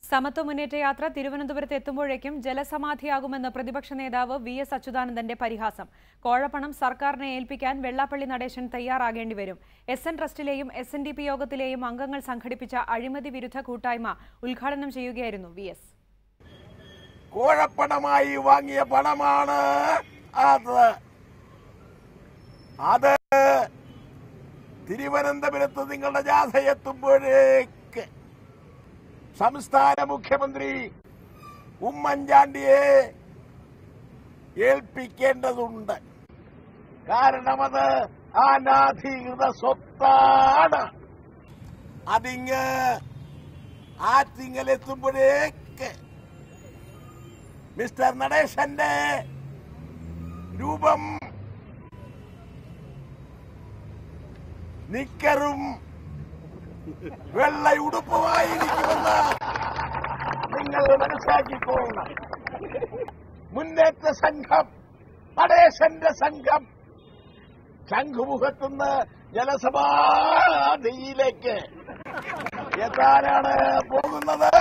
സമത്വ മുന്നേറ്റ യാത്ര തിരുവനന്തപുരത്ത് എത്തുമ്പോഴേക്കും ജലസമാധിയാകുമെന്ന് പ്രതിപക്ഷ നേതാവ് വി എസ് അച്യുതാനന്ദന്റെ പരിഹാസം കോഴപ്പണം സർക്കാരിനെ ഏൽപ്പിക്കാൻ വെള്ളാപ്പള്ളി നടേശൻ തയ്യാറാകേണ്ടി വരും എസ് എൻ ട്രസ്റ്റിലെയും എസ് എൻ ഡി പി യോഗത്തിലെയും അംഗങ്ങൾ സംഘടിപ്പിച്ച അഴിമതി വിരുദ്ധ കൂട്ടായ്മ ഉദ്ഘാടനം ചെയ്യുകയായിരുന്നു വി എസ് കോഴപ്പണമായി വാങ്ങിയ പണമാണ് അത് അത് തിരുവനന്തപുരത്ത് നിങ്ങളുടെ ജാഥ എത്തുമ്പോഴേക്ക് സംസ്ഥാന മുഖ്യമന്ത്രി ഉമ്മൻചാണ്ടിയെ ഏൽപ്പിക്കേണ്ടതുണ്ട് കാരണം അത് അനധികൃത സ്വത്താണ് അതിങ്ങ് ആറ്റിങ്ങലെത്തുമ്പോഴേക്ക് മിസ്റ്റർ നടേശന്റെ രൂപം നിക്കറും വെള്ള ഉടുപ്പുമായിരിക്കുമെന്ന് നിങ്ങൾ മനസ്സിലാക്കിക്കോളണം മുന്നേറ്റ സംഘം നടേശന്റെ സംഘം ശംഖുമുഖത്തുനിന്ന് ജലസമാധിയിലേക്ക് എത്താനാണ് പോകുന്നത്